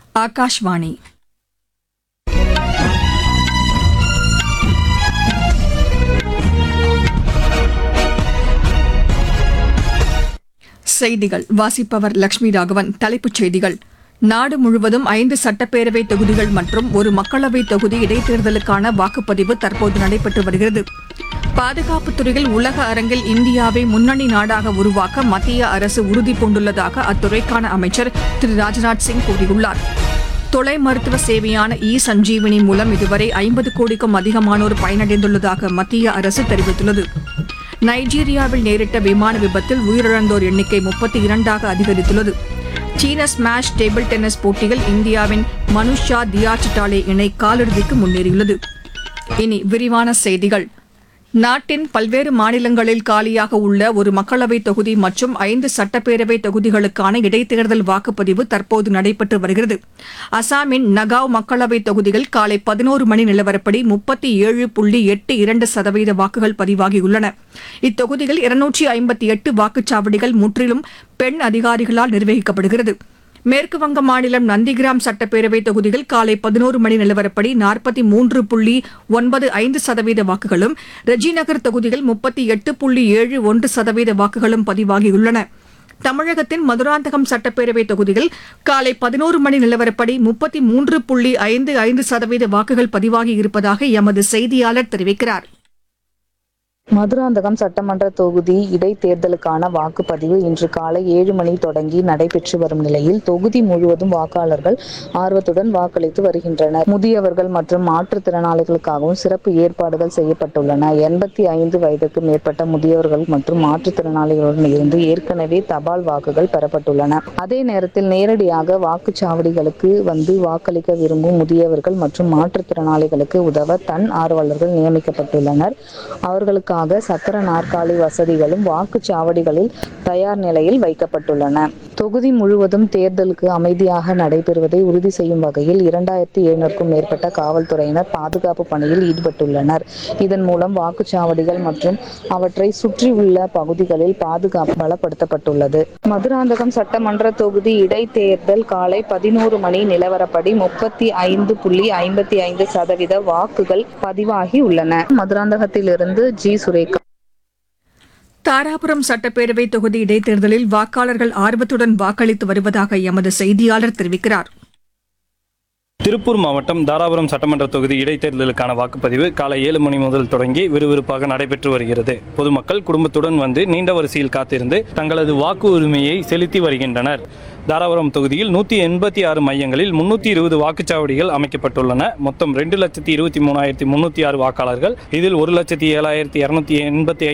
ஆகாஷ்வாணி செய்திகள் வாசிப்பவர் லட்சுமி ராகவன் தலைப்புச் செய்திகள் நாடு முழுவதும் ஐந்து சட்டப்பேரவை தொகுதிகள் மற்றும் ஒரு மக்களவைத் தொகுதி இடைத்தேர்தலுக்கான வாக்குப்பதிவு தற்போது நடைபெற்று வருகிறது பாதுகாப்புத் துறையில் உலக அரங்கில் இந்தியாவை முன்னணி நாடாக உருவாக்க மத்திய அரசு உறுதி பூண்டுள்ளதாக அத்துறைக்கான அமைச்சர் திரு ராஜ்நாத் சிங் கூறியுள்ளார் தொலை மருத்துவ சேவையான இ சஞ்சீவினி மூலம் இதுவரை ஐம்பது கோடிக்கும் அதிகமானோர் பயனடைந்துள்ளதாக மத்திய அரசு தெரிவித்துள்ளது நைஜீரியாவில் நேரிட்ட விமான விபத்தில் உயிரிழந்தோர் எண்ணிக்கை முப்பத்தி இரண்டாக அதிகரித்துள்ளது சீன ஸ்மாஷ் டேபிள் டென்னிஸ் போட்டியில் இந்தியாவின் மனுஷா தியாச்சிட்டாலே இணை காலிறுதிக்கு முன்னேறியுள்ளது இனி விரிவான செய்திகள் நாட்டின் பல்வேறு மாநிலங்களில் காலியாக உள்ள ஒரு மக்களவைத் தொகுதி மற்றும் ஐந்து சட்டப்பேரவை தொகுதிகளுக்கான இடைத்தேர்தல் வாக்குப்பதிவு தற்போது நடைபெற்று வருகிறது அசாமின் நகாவ் மக்களவைத் தொகுதியில் காலை பதினோரு மணி நிலவரப்படி முப்பத்தி ஏழு புள்ளி எட்டு இரண்டு சதவீத வாக்குகள் பதிவாகியுள்ளன இத்தொகுதியில் இருநூற்றி ஐம்பத்தி எட்டு வாக்குச்சாவடிகள் முற்றிலும் பெண் அதிகாரிகளால் நிர்வகிக்கப்படுகிறது மேற்கு வங்க மாநிலம் நந்திகிராம் சட்டப்பேரவை தொகுதியில் காலை பதினோரு மணி நிலவரப்படி நாற்பத்தி மூன்று புள்ளி ஒன்பது ஐந்து சதவீத வாக்குகளும் ரெஜிநகர் தொகுதியில் முப்பத்தி எட்டு புள்ளி ஏழு ஒன்று சதவீத வாக்குகளும் பதிவாகியுள்ளன தமிழகத்தின் மதுராந்தகம் சட்டப்பேரவை தொகுதியில் காலை பதினோரு மணி நிலவரப்படி முப்பத்தி மூன்று புள்ளி ஐந்து ஐந்து சதவீத வாக்குகள் பதிவாகி இருப்பதாக எமது செய்தியாளர் தெரிவிக்கிறார் மதுராந்தகம் சட்டமன்ற தொகுதி இடைத்தேர்தலுக்கான வாக்குப்பதிவு இன்று காலை ஏழு மணி தொடங்கி நடைபெற்று வரும் நிலையில் தொகுதி முழுவதும் வாக்காளர்கள் ஆர்வத்துடன் வாக்களித்து வருகின்றனர் முதியவர்கள் மற்றும் மாற்றுத்திறனாளிகளுக்காகவும் சிறப்பு ஏற்பாடுகள் செய்யப்பட்டுள்ளன எண்பத்தி ஐந்து வயதுக்கு மேற்பட்ட முதியவர்கள் மற்றும் மாற்றுத்திறனாளிகளுடன் இருந்து ஏற்கனவே தபால் வாக்குகள் பெறப்பட்டுள்ளன அதே நேரத்தில் நேரடியாக வாக்குச்சாவடிகளுக்கு வந்து வாக்களிக்க விரும்பும் முதியவர்கள் மற்றும் மாற்றுத்திறனாளிகளுக்கு உதவ தன் ஆர்வலர்கள் நியமிக்கப்பட்டுள்ளனர் அவர்களுக்காக சக்கர நாற்காலி வசதிகளும் வாக்குச்சாவடிகளில் தயார் நிலையில் வைக்கப்பட்டுள்ளன தொகுதி முழுவதும் தேர்தலுக்கு அமைதியாக நடைபெறுவதை உறுதி செய்யும் வகையில் இரண்டாயிரத்தி எழுநூறுக்கும் மேற்பட்ட காவல்துறையினர் பாதுகாப்பு பணியில் ஈடுபட்டுள்ளனர் இதன் மூலம் வாக்குச்சாவடிகள் மற்றும் அவற்றை சுற்றியுள்ள பகுதிகளில் பாதுகாப்பு பலப்படுத்தப்பட்டுள்ளது மதுராந்தகம் சட்டமன்ற தொகுதி இடைத்தேர்தல் காலை பதினோரு மணி நிலவரப்படி முப்பத்தி ஐந்து புள்ளி ஐம்பத்தி ஐந்து சதவீத வாக்குகள் பதிவாகி உள்ளன மதுராந்தகத்திலிருந்து ஜி சுரேகா தாராபுரம் சட்டப்பேரவை தொகுதி இடைத்தேர்தலில் வாக்காளர்கள் ஆர்வத்துடன் வாக்களித்து வருவதாக எமது செய்தியாளர் தெரிவிக்கிறார் திருப்பூர் மாவட்டம் தாராபுரம் சட்டமன்ற தொகுதி இடைத்தேர்தலுக்கான வாக்குப்பதிவு காலை ஏழு மணி முதல் தொடங்கி விறுவிறுப்பாக நடைபெற்று வருகிறது பொதுமக்கள் குடும்பத்துடன் வந்து நீண்ட வரிசையில் காத்திருந்து தங்களது வாக்கு உரிமையை செலுத்தி வருகின்றனர் தாராபுரம் தொகுதியில் நூற்றி எண்பத்தி ஆறு மையங்களில் முன்னூற்றி இருபது வாக்குச்சாவடிகள் அமைக்கப்பட்டுள்ளன மொத்தம் ரெண்டு லட்சத்தி இருபத்தி மூணாயிரத்தி முன்னூற்றி ஆறு வாக்காளர்கள் இதில் ஒரு லட்சத்தி ஏழாயிரத்தி இரநூத்தி எண்பத்தி